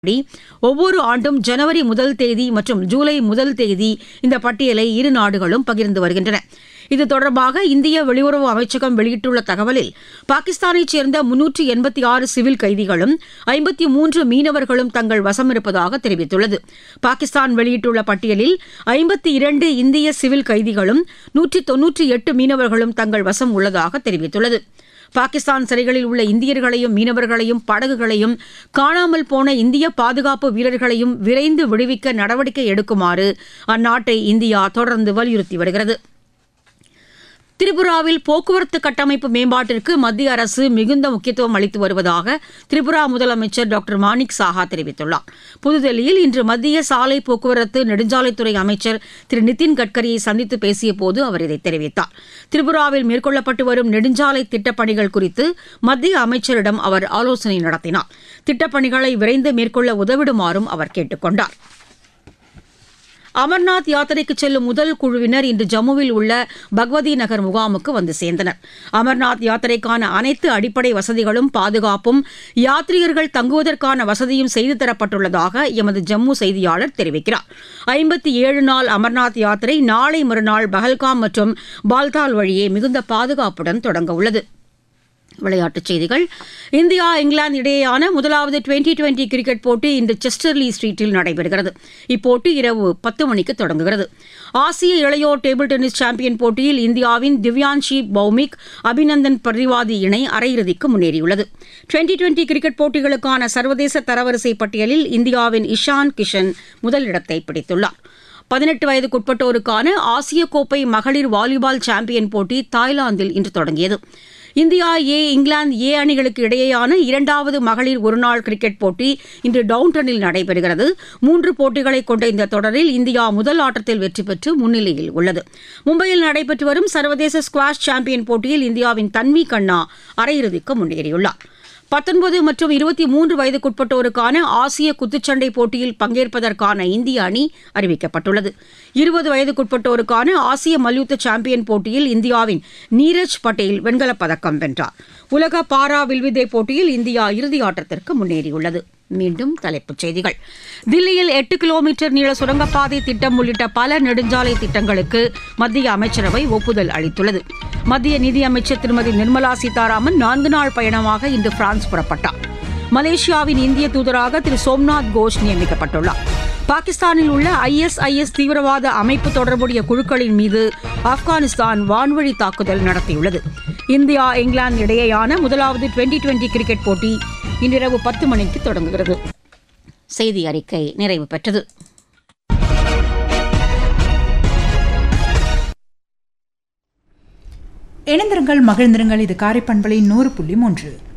படி ஒவ்வொரு ஆண்டும் ஜனவரி முதல் தேதி மற்றும் ஜூலை முதல் தேதி இந்த பட்டியலை இரு நாடுகளும் பகிர்ந்து வருகின்றன இது தொடர்பாக இந்திய வெளியுறவு அமைச்சகம் வெளியிட்டுள்ள தகவலில் பாகிஸ்தானைச் சேர்ந்த முன்னூற்று எண்பத்தி ஆறு சிவில் கைதிகளும் ஐம்பத்தி மூன்று மீனவர்களும் தங்கள் வசம் இருப்பதாக தெரிவித்துள்ளது பாகிஸ்தான் வெளியிட்டுள்ள பட்டியலில் ஐம்பத்தி இரண்டு இந்திய சிவில் கைதிகளும் நூற்றி தொன்னூற்றி எட்டு மீனவர்களும் தங்கள் வசம் உள்ளதாக தெரிவித்துள்ளது பாகிஸ்தான் சிறைகளில் உள்ள இந்தியர்களையும் மீனவர்களையும் படகுகளையும் காணாமல் போன இந்திய பாதுகாப்பு வீரர்களையும் விரைந்து விடுவிக்க நடவடிக்கை எடுக்குமாறு அந்நாட்டை இந்தியா தொடர்ந்து வலியுறுத்தி வருகிறது திரிபுராவில் போக்குவரத்து கட்டமைப்பு மேம்பாட்டிற்கு மத்திய அரசு மிகுந்த முக்கியத்துவம் அளித்து வருவதாக திரிபுரா முதலமைச்சர் டாக்டர் மாணிக் சாஹா தெரிவித்துள்ளார் புதுதில்லியில் இன்று மத்திய சாலை போக்குவரத்து நெடுஞ்சாலைத்துறை அமைச்சர் திரு நிதின் கட்கரியை சந்தித்து பேசியபோது அவர் இதை தெரிவித்தார் திரிபுராவில் மேற்கொள்ளப்பட்டு வரும் நெடுஞ்சாலை திட்டப்பணிகள் குறித்து மத்திய அமைச்சரிடம் அவர் ஆலோசனை நடத்தினார் திட்டப்பணிகளை விரைந்து மேற்கொள்ள உதவிடுமாறும் அவர் கேட்டுக் கொண்டார் அமர்நாத் யாத்திரைக்கு செல்லும் முதல் குழுவினர் இன்று ஜம்முவில் உள்ள பகவதி நகர் முகாமுக்கு வந்து சேர்ந்தனர் அமர்நாத் யாத்திரைக்கான அனைத்து அடிப்படை வசதிகளும் பாதுகாப்பும் யாத்ரீகர்கள் தங்குவதற்கான வசதியும் செய்து தரப்பட்டுள்ளதாக எமது ஜம்மு செய்தியாளர் தெரிவிக்கிறார் ஐம்பத்தி ஏழு நாள் அமர்நாத் யாத்திரை நாளை மறுநாள் பஹல்காம் மற்றும் பால்தால் வழியே மிகுந்த பாதுகாப்புடன் தொடங்க உள்ளது விளையாட்டுச் செய்திகள் இந்தியா இங்கிலாந்து இடையேயான முதலாவது டுவெண்டி டுவெண்டி கிரிக்கெட் போட்டி இன்று செஸ்டர்லி ஸ்ட்ரீட்டில் நடைபெறுகிறது இப்போட்டி இரவு பத்து மணிக்கு தொடங்குகிறது ஆசிய இளையோர் டேபிள் டென்னிஸ் சாம்பியன் போட்டியில் இந்தியாவின் திவ்யான்ஷி பௌமிக் அபிநந்தன் பரிவாதி இணை அரையிறுதிக்கு முன்னேறியுள்ளது டுவெண்டி டுவெண்டி கிரிக்கெட் போட்டிகளுக்கான சர்வதேச தரவரிசை பட்டியலில் இந்தியாவின் இஷான் கிஷன் முதலிடத்தை பிடித்துள்ளார் பதினெட்டு வயதுக்குட்பட்டோருக்கான ஆசிய கோப்பை மகளிர் வாலிபால் சாம்பியன் போட்டி தாய்லாந்தில் இன்று தொடங்கியது இந்தியா ஏ இங்கிலாந்து ஏ அணிகளுக்கு இடையேயான இரண்டாவது மகளிர் ஒருநாள் கிரிக்கெட் போட்டி இன்று டவுன்டனில் நடைபெறுகிறது மூன்று போட்டிகளை கொண்ட இந்த தொடரில் இந்தியா முதல் ஆட்டத்தில் வெற்றி பெற்று முன்னிலையில் உள்ளது மும்பையில் நடைபெற்று வரும் சர்வதேச ஸ்குவாஷ் சாம்பியன் போட்டியில் இந்தியாவின் தன்வி கண்ணா அரையிறுதிக்கு முன்னேறியுள்ளார் பத்தொன்பது மற்றும் இருபத்தி மூன்று வயதுக்குட்பட்டோருக்கான ஆசிய குத்துச்சண்டை போட்டியில் பங்கேற்பதற்கான இந்திய அணி அறிவிக்கப்பட்டுள்ளது இருபது வயதுக்குட்பட்டோருக்கான ஆசிய மல்யுத்த சாம்பியன் போட்டியில் இந்தியாவின் நீரஜ் பட்டேல் வெண்கலப் பதக்கம் வென்றார் உலக பாரா வில்வித்தை போட்டியில் இந்தியா இறுதி ஆட்டத்திற்கு முன்னேறியுள்ளது மீண்டும் தலைப்புச் செய்திகள் தில்லியில் எட்டு கிலோமீட்டர் நீள சுரங்கப்பாதை திட்டம் உள்ளிட்ட பல நெடுஞ்சாலை திட்டங்களுக்கு மத்திய அமைச்சரவை ஒப்புதல் அளித்துள்ளது மத்திய நிதியமைச்சர் திருமதி நிர்மலா சீதாராமன் நான்கு நாள் பயணமாக இன்று பிரான்ஸ் புறப்பட்டார் மலேசியாவின் இந்திய தூதராக திரு சோம்நாத் கோஷ் நியமிக்கப்பட்டுள்ளார் பாகிஸ்தானில் உள்ள ஐஎஸ்ஐஎஸ் தீவிரவாத அமைப்பு தொடர்புடைய குழுக்களின் மீது ஆப்கானிஸ்தான் வான்வழி தாக்குதல் நடத்தியுள்ளது இந்தியா இங்கிலாந்து இடையேயான முதலாவது டுவெண்டி டுவெண்டி கிரிக்கெட் போட்டி இன்றிரவு பத்து மணிக்கு தொடங்குகிறது செய்தி அறிக்கை நிறைவு பெற்றது இணைந்திருங்கள் மகிழ்ந்திருங்கள் இது காரைப்பண்பலை நூறு புள்ளி மூன்று